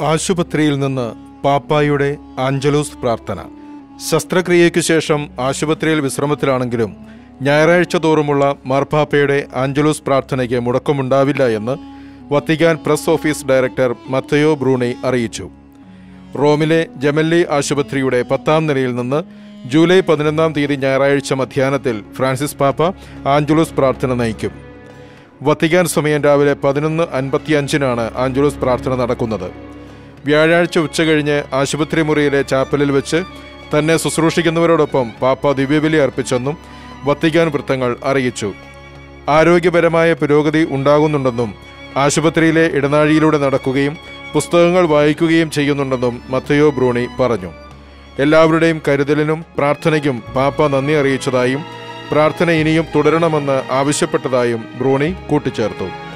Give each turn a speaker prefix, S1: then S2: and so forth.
S1: ആശുപത്രിയിൽ നിന്ന് പാപ്പായുടെ ആഞ്ചലൂസ് പ്രാർത്ഥന ശസ്ത്രക്രിയയ്ക്കു ശേഷം ആശുപത്രിയിൽ വിശ്രമത്തിലാണെങ്കിലും ഞായറാഴ്ച തോറുമുള്ള മാർപ്പാപ്പയുടെ ആഞ്ചലൂസ് പ്രാർത്ഥനയ്ക്ക് മുടക്കമുണ്ടാവില്ല എന്ന് Vatican press office director Matteo Bruni അറിയിച്ചു റോമിലെ ജമല്ലി ആശുപത്രിയുടെ പത്താം നിലയിൽ നിന്ന് ജൂലൈ പതിനൊന്നാം തീയതി ഞായറാഴ്ച മധ്യാഹ്നത്തിൽ ഫ്രാൻസിസ് പാപ്പ ആഞ്ചലൂസ് പ്രാർത്ഥന നയിക്കും വത്തിക്കാൻ സമയം രാവിലെ പതിനൊന്ന് അൻപത്തിയഞ്ചിനാണ് ആഞ്ചലൂസ് പ്രാർത്ഥന നടക്കുന്നത് വ്യാഴാഴ്ച ഉച്ചകഴിഞ്ഞ് ആശുപത്രി മുറിയിലെ ചാപ്പലിൽ വെച്ച് തന്നെ ശുശ്രൂഷിക്കുന്നവരോടൊപ്പം പാപ്പ ദിവ്യബലി അർപ്പിച്ചെന്നും വത്തിക്കാൻ വൃത്തങ്ങൾ അറിയിച്ചു ആരോഗ്യപരമായ പുരോഗതി ഉണ്ടാകുന്നുണ്ടെന്നും ആശുപത്രിയിലെ ഇടനാഴിയിലൂടെ നടക്കുകയും പുസ്തകങ്ങൾ വായിക്കുകയും ചെയ്യുന്നുണ്ടെന്നും മത്തയോ ബ്രൂണി പറഞ്ഞു എല്ലാവരുടെയും കരുതലിനും പ്രാർത്ഥനയ്ക്കും പാപ്പ നന്ദി അറിയിച്ചതായും പ്രാർത്ഥന ഇനിയും തുടരണമെന്ന് ആവശ്യപ്പെട്ടതായും ബ്രൂണി കൂട്ടിച്ചേർത്തു